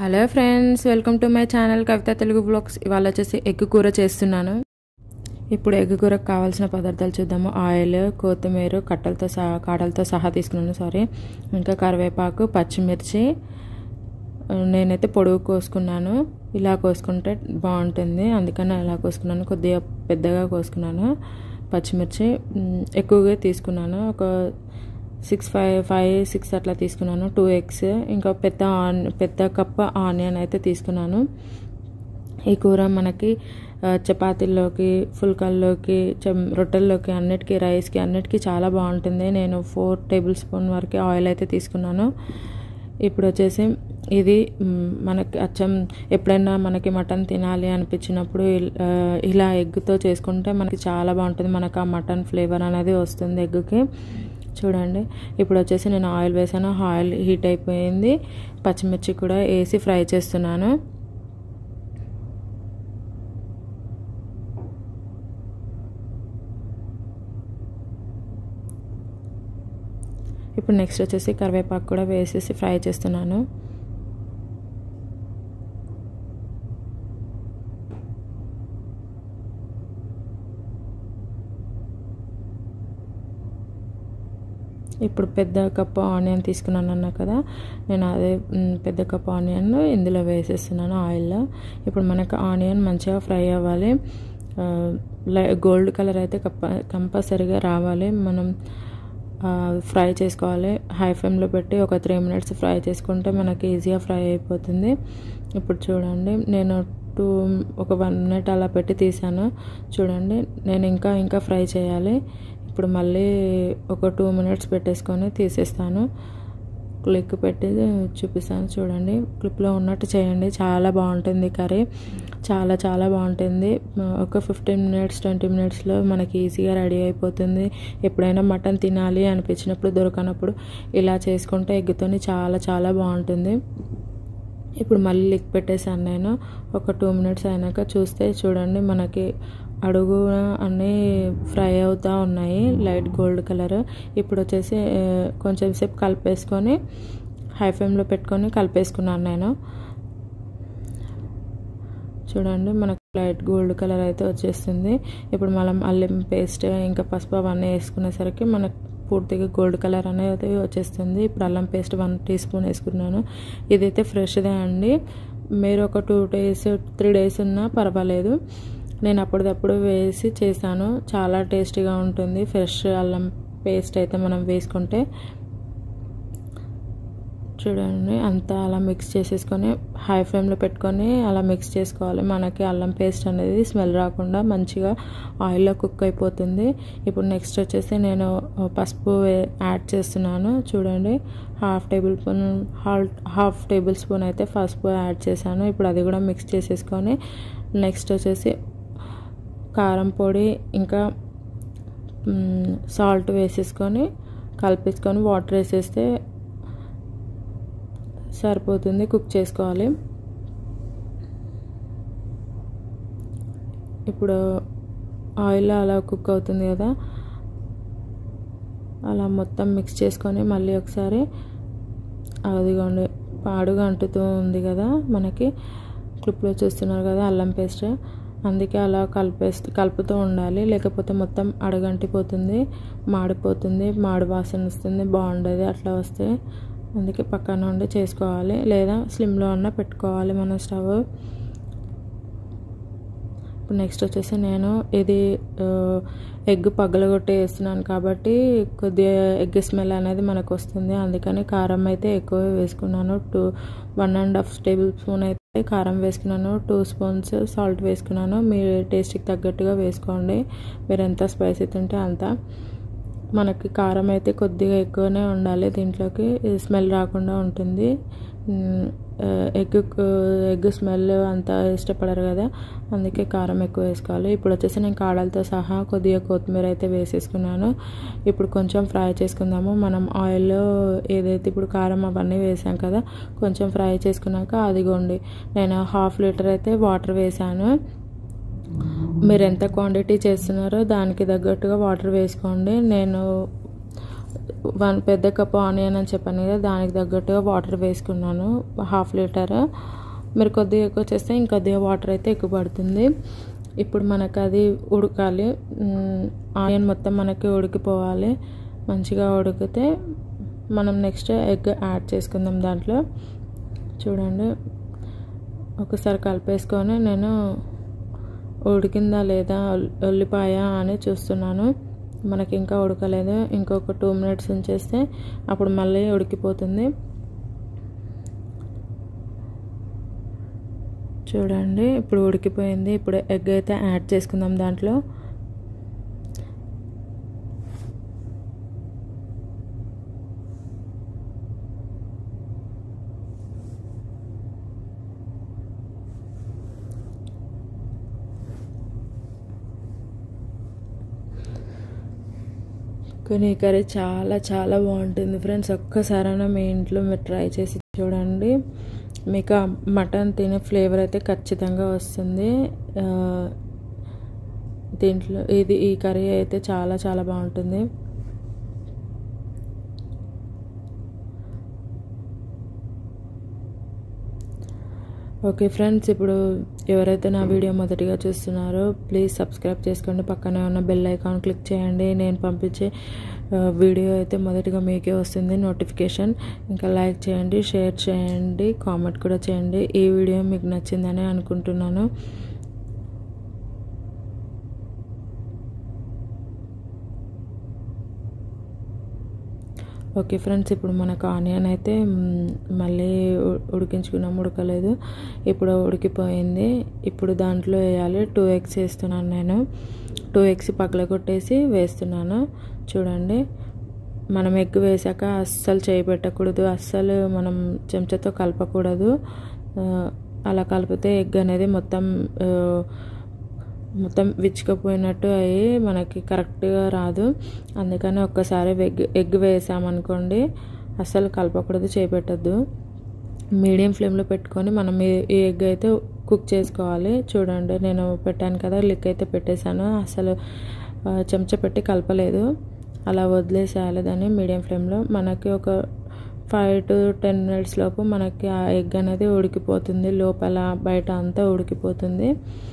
hello friends welcome to my channel Kavitha Telugu vlogs ఇవాళ వచ్చేసి egg కూర చేస్తున్నాను ఇప్పుడు ఎగ్ కూరకు కావాల్సిన పదార్థాలు చూద్దాము ఆయిల్ కొత్తిమీర కట్టలతో సహా కాడలతో సహా తీసుకున్నాను సారీ ఇంకా కరివేపాకు పచ్చిమిర్చి నేనైతే పొడుగు కోసుకున్నాను ఇలా కోసుకుంటే బాగుంటుంది అందుకని ఇలా కోసుకున్నాను కొద్దిగా పెద్దగా కోసుకున్నాను పచ్చిమిర్చి ఎక్కువగా తీసుకున్నాను ఒక సిక్స్ ఫైవ్ ఫైవ్ సిక్స్ అట్లా తీసుకున్నాను టూ ఎగ్స్ ఇంకా పెద్ద ఆన్ పెద్ద కప్ ఆనియన్ అయితే తీసుకున్నాను ఈ కూర మనకి చపాతీల్లోకి ఫుల్కల్లోకి రొట్టెల్లోకి అన్నిటికీ రైస్కి అన్నిటికీ చాలా బాగుంటుంది నేను ఫోర్ టేబుల్ స్పూన్ వరకు ఆయిల్ అయితే తీసుకున్నాను ఇప్పుడు వచ్చేసి ఇది మనకి అచ్చం ఎప్పుడైనా మనకి మటన్ తినాలి అనిపించినప్పుడు ఇలా ఎగ్తో చేసుకుంటే మనకి చాలా బాగుంటుంది మనకు ఆ మటన్ ఫ్లేవర్ అనేది వస్తుంది ఎగ్కి చూడండి ఇప్పుడు వచ్చేసి నేను ఆయిల్ వేసాను ఆయిల్ హీట్ అయిపోయింది పచ్చిమిర్చి కూడా వేసి ఫ్రై చేస్తున్నాను ఇప్పుడు నెక్స్ట్ వచ్చేసి కరివేపాకు కూడా వేసేసి ఫ్రై చేస్తున్నాను ఇప్పుడు పెద్ద కప్పు ఆనియన్ తీసుకున్నాను అన్నా కదా నేను అదే పెద్ద కప్పు ఆనియన్ ఇందులో వేసేస్తున్నాను ఆయిల్లో ఇప్పుడు మనకు ఆనియన్ మంచిగా ఫ్రై అవ్వాలి గోల్డ్ కలర్ అయితే కప్ప కంపల్సరీగా రావాలి మనం ఫ్రై చేసుకోవాలి హై ఫ్లేమ్లో పెట్టి ఒక త్రీ మినిట్స్ ఫ్రై చేసుకుంటే మనకి ఈజీగా ఫ్రై అయిపోతుంది ఇప్పుడు చూడండి నేను టూ ఒక వన్ మినిట్ అలా పెట్టి తీసాను చూడండి నేను ఇంకా ఇంకా ఫ్రై చేయాలి ఇప్పుడు మళ్ళీ ఒక టూ మినిట్స్ పెట్టేసుకొని తీసేస్తాను క్లిక్ పెట్టి చూపిస్తాను చూడండి క్లిప్లో ఉన్నట్టు చేయండి చాలా బాగుంటుంది కర్రీ చాలా చాలా బాగుంటుంది ఒక ఫిఫ్టీన్ మినిట్స్ ట్వంటీ మినిట్స్లో మనకి ఈజీగా రెడీ అయిపోతుంది ఎప్పుడైనా మటన్ తినాలి అనిపించినప్పుడు దొరకనప్పుడు ఇలా చేసుకుంటే ఎగ్గుతోని చాలా చాలా బాగుంటుంది ఇప్పుడు మళ్ళీ లిక్ పెట్టేసాను నేను ఒక టూ మినిట్స్ అయినాక చూస్తే చూడండి మనకి అడుగు అన్నీ ఫ్రై అవుతూ ఉన్నాయి లైట్ గోల్డ్ కలర్ ఇప్పుడు వచ్చేసి కొంచెం సేపు కలిపేసుకొని హై ఫ్లేమ్లో పెట్టుకొని కలిపేసుకున్నాను నేను చూడండి మనకు లైట్ గోల్డ్ కలర్ అయితే వచ్చేస్తుంది ఇప్పుడు మనం అల్లం పేస్ట్ ఇంకా పసుపు అవన్నీ వేసుకునేసరికి మనకు పూర్తిగా గోల్డ్ కలర్ అనేది వచ్చేస్తుంది ఇప్పుడు అల్లం పేస్ట్ వన్ టీ స్పూన్ వేసుకున్నాను ఇదైతే ఫ్రెష్దే అండి మీరు ఒక టూ డేస్ త్రీ డేస్ ఉన్నా పర్వాలేదు నేను అప్పటిదప్పుడు వేసి చేశాను చాలా టేస్టీగా ఉంటుంది ఫ్రెష్ అల్లం పేస్ట్ అయితే మనం వేసుకుంటే చూడండి అంతా అలా మిక్స్ చేసేసుకొని హై ఫ్లేమ్లో పెట్టుకొని అలా మిక్స్ చేసుకోవాలి మనకి అల్లం పేస్ట్ అనేది స్మెల్ రాకుండా మంచిగా ఆయిల్లో కుక్ అయిపోతుంది ఇప్పుడు నెక్స్ట్ వచ్చేసి నేను పసుపు యాడ్ చేస్తున్నాను చూడండి half tablespoon half tablespoon అయితే పసుపు యాడ్ చేశాను ఇప్పుడు అది కూడా మిక్స్ చేసేసుకొని నెక్స్ట్ వచ్చేసి కారం పొడి ఇంకా సాల్ట్ వేసేసుకొని కలిపేసుకొని వాటర్ వేసేస్తే సరిపోతుంది కుక్ చేసుకోవాలి ఇప్పుడు ఆయిల్ అలా కుక్ అవుతుంది కదా అలా మొత్తం మిక్స్ చేసుకొని మళ్ళీ ఒకసారి అదిగోండి పాడుగా అంటుతూ ఉంది కదా మనకి క్లిప్లో చూస్తున్నారు కదా అల్లం పేస్ట్ అందుకే అలా కలిపేస్తూ కలుపుతూ ఉండాలి లేకపోతే మొత్తం అడగంటిపోతుంది మాడిపోతుంది మాడి వాసన వస్తుంది బాగుండదు అట్లా వస్తే అందుకే పక్కన ఉండి చేసుకోవాలి లేదా స్లిమ్లో అన్న పెట్టుకోవాలి మన స్టవ్ ఇప్పుడు నెక్స్ట్ వచ్చేసి నేను ఇది ఎగ్ పగలగొట్టి వేస్తున్నాను కాబట్టి కొద్దిగా ఎగ్ స్మెల్ అనేది మనకు వస్తుంది అందుకని కారం అయితే ఎక్కువ వేసుకున్నాను two one and half tablespoon అయితే కారం వేసుకున్నాను టూ స్పూన్స్ సాల్ట్ వేసుకున్నాను మీ టేస్ట్కి తగ్గట్టుగా వేసుకోండి మీరు ఎంత స్పైసీ తింటే అంత మనకి కారం అయితే కొద్దిగా ఎక్కువనే ఉండాలి దీంట్లోకి స్మెల్ రాకుండా ఉంటుంది ఎగ్ ఎగ్ స్మెల్ అంత ఇష్టపడరు కదా అందుకే కారం ఎక్కువ వేసుకోవాలి ఇప్పుడు వచ్చేసి నేను కాడలతో సహా కొద్దిగా కొత్తిమీర అయితే వేసేసుకున్నాను ఇప్పుడు కొంచెం ఫ్రై చేసుకుందాము మనం ఆయిల్లో ఏదైతే ఇప్పుడు కారం అవన్నీ వేసాం కదా కొంచెం ఫ్రై చేసుకున్నాక అదిగోండి నేను హాఫ్ లీటర్ అయితే వాటర్ వేసాను మీరు ఎంత క్వాంటిటీ చేస్తున్నారో దానికి తగ్గట్టుగా వాటర్ వేసుకోండి నేను వన్ పెద్ద కప్ ఆనియన్ అని చెప్పాను కదా దానికి తగ్గట్టుగా వాటర్ వేసుకున్నాను హాఫ్ లీటర్ మీరు కొద్దిగా ఎక్కువ చేస్తే ఇంకొద్దిగా వాటర్ అయితే ఎక్కువ పడుతుంది ఇప్పుడు మనకు అది ఉడకాలి ఆనియన్ మొత్తం మనకి ఉడికిపోవాలి మంచిగా ఉడికితే మనం నెక్స్ట్ ఎగ్ యాడ్ చేసుకుందాం దాంట్లో చూడండి ఒకసారి కలిపేసుకొని నేను ఉడికిందా లేదా ఉల్లిపాయ అని చూస్తున్నాను మనకి ఇంకా ఉడకలేదు ఇంకొక టూ మినిట్స్ ఉంచేస్తే అప్పుడు మళ్ళీ ఉడికిపోతుంది చూడండి ఇప్పుడు ఉడికిపోయింది ఇప్పుడు ఎగ్ అయితే యాడ్ చేసుకుందాం దాంట్లో కానీ ఈ కర్రీ చాలా చాలా బాగుంటుంది ఫ్రెండ్స్ ఒక్కసారైనా మీ ఇంట్లో మీరు ట్రై చేసి చూడండి మీకు మటన్ తినే ఫ్లేవర్ అయితే ఖచ్చితంగా వస్తుంది దీంట్లో ఇది ఈ కర్రీ అయితే చాలా చాలా బాగుంటుంది ఓకే ఫ్రెండ్స్ ఇప్పుడు ఎవరైతే నా వీడియో మొదటిగా చూస్తున్నారో ప్లీజ్ సబ్స్క్రైబ్ చేసుకోండి పక్కనే ఉన్న బెల్ ఐకాన్ క్లిక్ చేయండి నేను పంపించే వీడియో అయితే మొదటిగా మీకే వస్తుంది నోటిఫికేషన్ ఇంకా లైక్ చేయండి షేర్ చేయండి కామెంట్ కూడా చేయండి ఈ వీడియో మీకు నచ్చిందని అనుకుంటున్నాను ఓకే ఫ్రెండ్స్ ఇప్పుడు మనకు ఆనియన్ అయితే మళ్ళీ ఉడికించుకున్నాం ఉడకలేదు ఇప్పుడు ఉడికిపోయింది ఇప్పుడు దాంట్లో వేయాలి టూ ఎగ్స్ వేస్తున్నాను నేను టూ ఎగ్స్ పక్కల కొట్టేసి వేస్తున్నాను చూడండి మనం ఎగ్ వేసాక అస్సలు చేయి పెట్టకూడదు అస్సలు మనం చెంచాతో కలపకూడదు అలా కలిపితే ఎగ్ అనేది మొత్తం మొత్తం విచ్చుకపోయినట్టు అయ్యి మనకి కరెక్ట్గా రాదు అందుకని ఒక్కసారి ఎగ్ ఎగ్ వేసామనుకోండి అస్సలు కలపకూడదు చేపెట్టద్దు మీడియం ఫ్లేమ్లో పెట్టుకొని మనం ఈ ఎగ్ అయితే కుక్ చేసుకోవాలి చూడండి నేను పెట్టాను కదా లిక్ అయితే పెట్టేశాను అసలు చెంచా పెట్టి కలపలేదు అలా వదిలేసేయాలి దాన్ని మీడియం ఫ్లేమ్లో మనకి ఒక ఫైవ్ టు టెన్ మినిట్స్ లోపు మనకి ఆ ఎగ్ అనేది ఉడికిపోతుంది లోపల బయట అంతా ఉడికిపోతుంది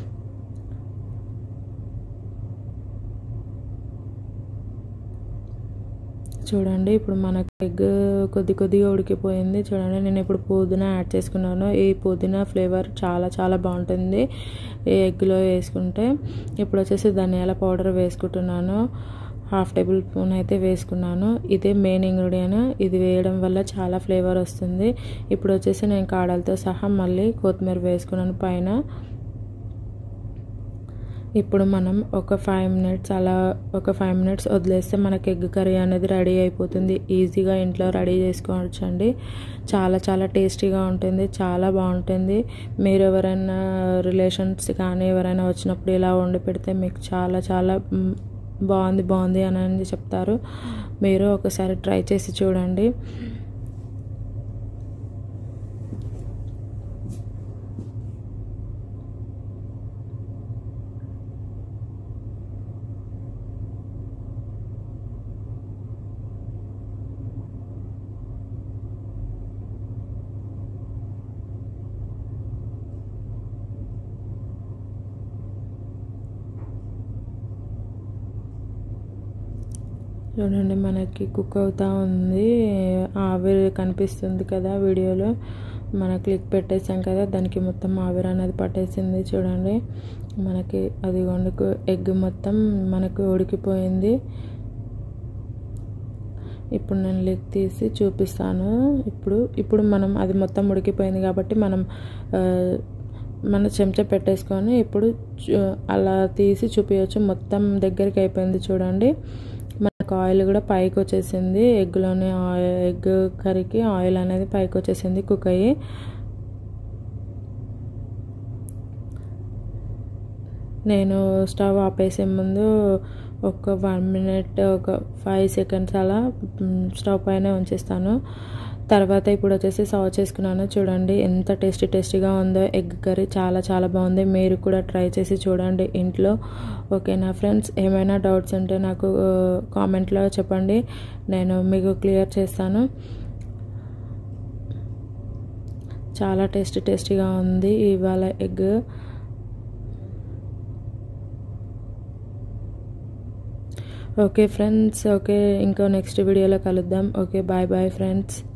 చూడండి ఇప్పుడు మనకు ఎగ్ కొద్ది కొద్దిగా ఉడికిపోయింది చూడండి నేను ఇప్పుడు పుదీనా యాడ్ చేసుకున్నాను ఈ పుదీనా ఫ్లేవర్ చాలా చాలా బాగుంటుంది ఈ ఎగ్లో వేసుకుంటే ఇప్పుడు వచ్చేసి ధనియాల పౌడర్ వేసుకుంటున్నాను హాఫ్ టేబుల్ స్పూన్ అయితే వేసుకున్నాను ఇదే మెయిన్ ఇంగ్రీడియంట్ ఇది వేయడం వల్ల చాలా ఫ్లేవర్ వస్తుంది ఇప్పుడు వచ్చేసి నేను కాడలతో సహా మళ్ళీ కొత్తిమీర వేసుకున్నాను పైన ఇప్పుడు మనం ఒక ఫైవ్ మినిట్స్ అలా ఒక ఫైవ్ మినిట్స్ వదిలేస్తే మనకి ఎగ్ కర్రీ అనేది రెడీ అయిపోతుంది ఈజీగా ఇంట్లో రెడీ చేసుకోవచ్చు అండి చాలా చాలా టేస్టీగా ఉంటుంది చాలా బాగుంటుంది మీరు ఎవరైనా రిలేషన్స్ కానీ ఎవరైనా వచ్చినప్పుడు ఇలా వండి పెడితే మీకు చాలా చాలా బాగుంది బాగుంది అని చెప్తారు మీరు ఒకసారి ట్రై చేసి చూడండి చూడండి మనకి కుక్ అవుతూ ఉంది ఆవిరి కనిపిస్తుంది కదా వీడియోలో మన క్లిక్ పెట్టేసాం కదా దానికి మొత్తం ఆవిరి అనేది పట్టేసింది చూడండి మనకి అది వండుకు ఎగ్ మొత్తం మనకు ఉడికిపోయింది ఇప్పుడు నేను లిక్ తీసి చూపిస్తాను ఇప్పుడు ఇప్పుడు మనం అది మొత్తం ఉడికిపోయింది కాబట్టి మనం మన చెంచా పెట్టేసుకొని ఇప్పుడు అలా తీసి చూపించవచ్చు మొత్తం దగ్గరికి అయిపోయింది చూడండి మనకు ఆయిల్ కూడా పైకి వచ్చేసింది ఎగ్లోనే ఎగ్ కర్రీకి ఆయిల్ అనేది పైకి వచ్చేసింది కుక్ అయ్యి నేను స్టవ్ ఆపేసే ముందు ఒక వన్ మినిట్ ఒక ఫైవ్ సెకండ్స్ అలా స్టవ్ పైన ఉంచేస్తాను తర్వాత ఇప్పుడు వచ్చేసి సర్వ్ చేసుకున్నాను చూడండి ఎంత టేస్టీ టేస్టీగా ఉందో ఎగ్ కర్రీ చాలా చాలా బాగుంది మీరు కూడా ట్రై చేసి చూడండి ఇంట్లో ఓకేనా ఫ్రెండ్స్ ఏమైనా డౌట్స్ ఉంటే నాకు కామెంట్లో చెప్పండి నేను మీకు క్లియర్ చేస్తాను చాలా టేస్టీ టేస్టీగా ఉంది ఇవాళ ఎగ్ ఓకే ఫ్రెండ్స్ ఓకే ఇంకో నెక్స్ట్ వీడియోలో కలుద్దాం ఓకే బాయ్ బాయ్ ఫ్రెండ్స్